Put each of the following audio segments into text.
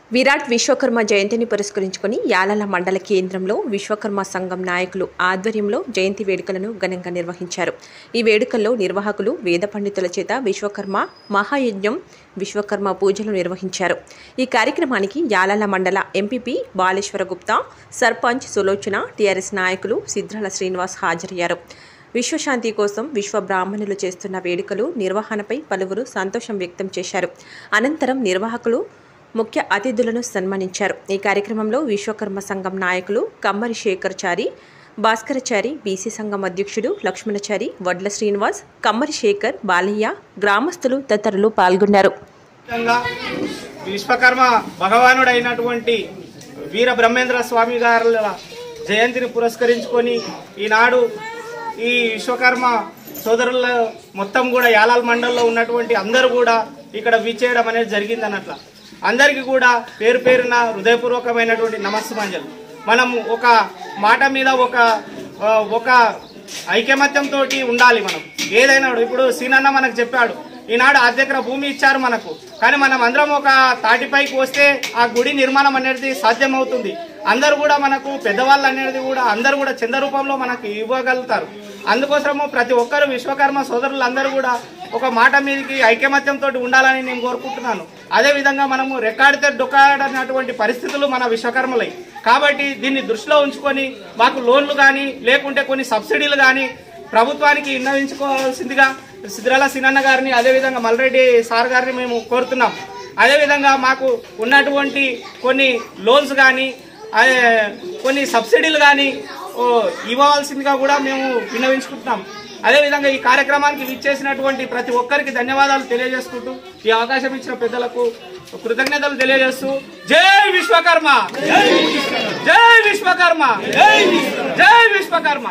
విరాట్ విశ్వకర్మ జయంతిని పురస్కరించుకొని యాలల మండల కేంద్రంలో విశ్వకర్మ సంఘం నాయకులు ఆధ్వర్యంలో జయంతి వేడుకలను ఘనంగా నిర్వహించారు ఈ వేడుకల్లో నిర్వాహకులు వేద పండితుల చేత విశ్వకర్మ మహాయజ్ఞం విశ్వకర్మ పూజలు నిర్వహించారు ఈ కార్యక్రమానికి యాలల మండల ఎంపీపీ బాలేశ్వర గుప్తా సర్పంచ్ సులోచన టీఆర్ఎస్ నాయకులు సిద్రాల శ్రీనివాస్ హాజరయ్యారు విశ్వశాంతి కోసం విశ్వ బ్రాహ్మణులు చేస్తున్న వేడుకలు నిర్వహణపై పలువురు సంతోషం వ్యక్తం చేశారు అనంతరం నిర్వాహకులు ముఖ్య అతిథులను సన్మానించారు ఈ కార్యక్రమంలో విశ్వకర్మ సంఘం నాయకులు కమ్మరి శేఖర్చారి భాస్కరచారి బీసీ సంఘం అధ్యక్షుడు లక్ష్మణచారి వడ్ల శ్రీనివాస్ కమ్మరి శేఖర్ బాలయ్య గ్రామస్తులు తదితరులు పాల్గొన్నారు ముఖ్యంగా విశ్వకర్మ భగవానుడైనటువంటి వీర బ్రహ్మేంద్ర స్వామి గారుల జయంతిని పురస్కరించుకొని ఈనాడు ఈ విశ్వకర్మ సోదరుల మొత్తం కూడా యాలాల్ మండలంలో ఉన్నటువంటి అందరూ కూడా ఇక్కడ విచ్చేయడం అనేది జరిగింది అన్నట్ల అందరికీ కూడా పేరు పేరున హృదయపూర్వకమైనటువంటి నమస్సుమంజలు మనం ఒక మాట మీద ఒక ఆ, ఒక ఐకమత్యంతో ఉండాలి మనం ఏదైనా ఇప్పుడు సీనన్న మనకు చెప్పాడు ఈనాడు అద్దెకర భూమి ఇచ్చారు మనకు కానీ మనం అందరం ఒక తాటిపైకి వస్తే ఆ గుడి నిర్మాణం అనేది సాధ్యమవుతుంది అందరు కూడా మనకు పెద్దవాళ్ళు అనేది కూడా అందరు కూడా చంద రూపంలో మనకు ఇవ్వగలుగుతారు అందుకోసము ప్రతి ఒక్కరు విశ్వకర్మ సోదరులందరూ కూడా ఒక మాట మీదకి ఐకమత్యంతో ఉండాలని నేను కోరుకుంటున్నాను అదే విధంగా మనము రెక్కాడితే డొక్కాడనటువంటి పరిస్థితులు మన విశ్వకర్మలై కాబట్టి దీన్ని దృష్టిలో ఉంచుకొని మాకు లోన్లు కానీ లేకుంటే కొన్ని సబ్సిడీలు కానీ ప్రభుత్వానికి విన్నవించుకోవాల్సిందిగా సిద్రాల సినన్న గారిని అదేవిధంగా మల్రెడ్డి సార్ గారిని మేము కోరుతున్నాం అదేవిధంగా మాకు ఉన్నటువంటి కొన్ని లోన్స్ కానీ అదే కొన్ని సబ్సిడీలు కానీ ఓ, ఇవ్వవలసిందిగా కూడా మేము విన్నవించుకుంటున్నాం అదేవిధంగా ఈ కార్యక్రమానికి విచ్చేసినటువంటి ప్రతి ఒక్కరికి ధన్యవాదాలు తెలియజేసుకుంటూ ఈ అవకాశం ఇచ్చిన పెద్దలకు కృతజ్ఞతలు తెలియజేస్తూ జై విశ్వకర్మ జై విశ్వకర్మ జై విశ్వకర్మ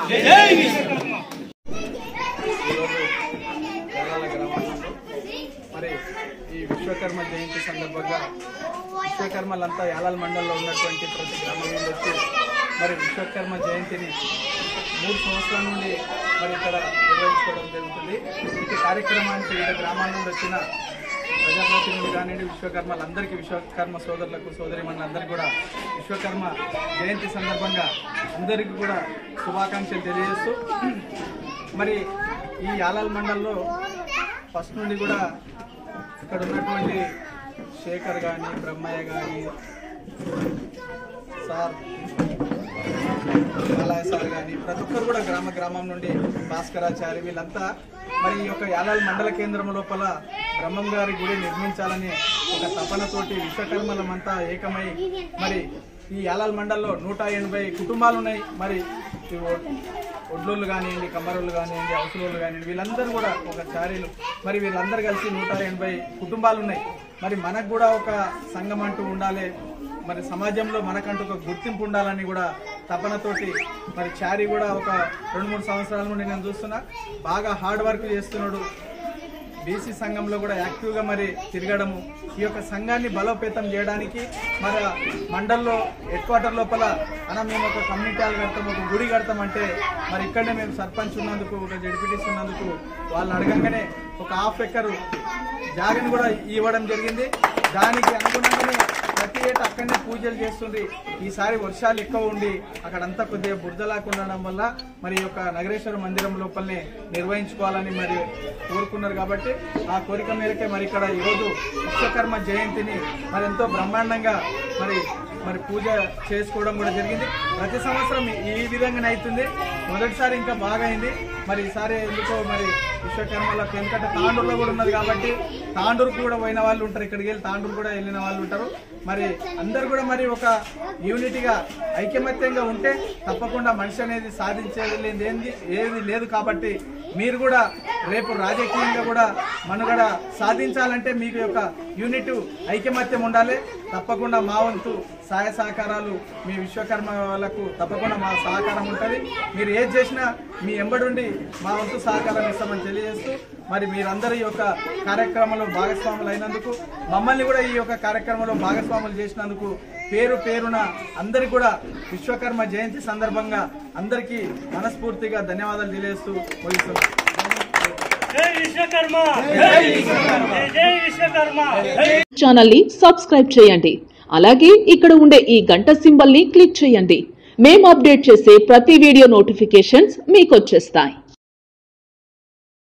కేరళ గ్రామంలో మరి ఈ విశ్వకర్మ జయంతి సందర్భంగా విశ్వకర్మలంతా యాలాల్ మండలంలో ఉన్నటువంటి ప్రతి గ్రామం నుండి వచ్చి మరి విశ్వకర్మ జయంతిని మూడు సంవత్సరాల నుండి మరి ఇక్కడ నిర్వహించుకోవడం జరుగుతుంది ఈ కార్యక్రమానికి వివిధ గ్రామాల నుండి వచ్చిన ప్రజాప్రతినిధులు కానివ్వండి విశ్వకర్మలందరికీ విశ్వకర్మ సోదరులకు సోదరిమణులందరికీ కూడా విశ్వకర్మ జయంతి సందర్భంగా అందరికీ కూడా శుభాకాంక్షలు తెలియజేస్తూ మరి ఈ యాలాల్ మండల్లో ఫస్ట్ నుండి కూడా ఇక్కడ ఉన్నటువంటి శేఖర్ కానీ బ్రహ్మయ్య కానీ సార్ బాలయ్య సార్ కానీ ప్రతి ఒక్కరు కూడా గ్రామ గ్రామం నుండి భాస్కరాచారి వీళ్ళంతా మరి ఈ యొక్క యాలాల్ మండల కేంద్రం లోపల బ్రహ్మం గారి గుడి నిర్మించాలని ఒక తపనతోటి విశ్వకర్మలమంతా ఏకమై మరి ఈ యాలాల్ మండల్లో నూట ఎనభై కుటుంబాలు ఉన్నాయి మరి ఈ ఒ- ఒడ్లోళ్ళు కానివ్వండి కమ్మరోళ్ళు కానివ్వండి అవసరోళ్ళు కానివ్వండి వీళ్ళందరూ కూడా ఒక చారీలు మరి వీళ్ళందరూ కలిసి నూట ఎనభై కుటుంబాలు ఉన్నాయి మరి మనకు కూడా ఒక సంఘం అంటూ ఉండాలి మరి సమాజంలో మనకంటూ ఒక గుర్తింపు ఉండాలని కూడా తపనతోటి మరి చారీ కూడా ఒక రెండు మూడు సంవత్సరాల నుండి నేను చూస్తున్నా బాగా హార్డ్ వర్క్ చేస్తున్నాడు బీసీ సంఘంలో కూడా యాక్టివ్గా మరి తిరగడము ఈ యొక్క సంఘాన్ని బలోపేతం చేయడానికి మరి మండల్లో హెడ్ క్వార్టర్ లోపల అన్న మేము ఒక కమ్యూనిటీ హాల్ కడతాం ఒక గుడి కడతాం అంటే మరి ఇక్కడనే మేము సర్పంచ్ ఉన్నందుకు ఒక జడ్పీటీసీ ఉన్నందుకు వాళ్ళు అడగంగానే ఒక హాఫ్ ఎక్కరు జాగని కూడా ఇవ్వడం జరిగింది దానికి అనుగుణంగానే ప్రతి ఏటా అక్కడనే పూజలు చేస్తుంది ఈసారి వర్షాలు ఎక్కువ ఉండి అక్కడంతా కొద్దిగా బురదలాగా ఉండడం వల్ల మరి ఈ యొక్క నగరేశ్వర మందిరం లోపలనే నిర్వహించుకోవాలని మరి కోరుకున్నారు కాబట్టి ఆ కోరిక మేరకే మరి ఇక్కడ ఈరోజు విశ్వకర్మ జయంతిని మరి ఎంతో బ్రహ్మాండంగా మరి మరి పూజ చేసుకోవడం కూడా జరిగింది ప్రతి సంవత్సరం ఈ విధంగానే అవుతుంది మొదటిసారి ఇంకా బాగా అయింది మరి ఈసారి ఎందుకో మరి విశ్వకర్మలకు ఎందుకంటే తాండూరులో కూడా ఉన్నది కాబట్టి తాండూరుకు కూడా పోయిన వాళ్ళు ఉంటారు ఇక్కడికి వెళ్ళి తాండూరు కూడా వెళ్ళిన వాళ్ళు ఉంటారు మరి అందరు కూడా మరి ఒక యూనిటీగా ఐకమత్యంగా ఉంటే తప్పకుండా మనిషి అనేది సాధించేది లేదు ఏంది ఏది లేదు కాబట్టి మీరు కూడా రేపు రాజకీయంగా కూడా మనుగడ సాధించాలంటే మీకు యొక్క యూనిట్ ఐకమత్యం ఉండాలి తప్పకుండా మా వంతు సహాయ సహకారాలు మీ విశ్వకర్మ వాళ్ళకు తప్పకుండా మా సహకారం ఉంటుంది మీరు ఏది చేసినా మీ ఎంబడుండి మా వంతు సహకారం ఇస్తామని తెలియజేస్తూ మరి మీరందరూ ఈ యొక్క కార్యక్రమంలో భాగస్వాములు అయినందుకు మమ్మల్ని కూడా ఈ యొక్క కార్యక్రమంలో భాగస్వాములు చేసినందుకు పేరు పేరున అందరికి కూడా విశ్వకర్మ జయంతి సందర్భంగా అందరికీ మనస్ఫూర్తిగా ధన్యవాదాలు తెలియజేస్తూ ముగిస్తున్నాను జై విశ్వకర్మ జై జై విశ్వకర్మ ఛానల్ ని సబ్స్క్రైబ్ చేయండి అలాగే ఇక్కడ ఉండే ఈ గంట సింబల్ ని క్లిక్ చేయండి మేము అప్డేట్ చేసే ప్రతి వీడియో నోటిఫికేషన్స్ మీకు వచ్చేస్తాయి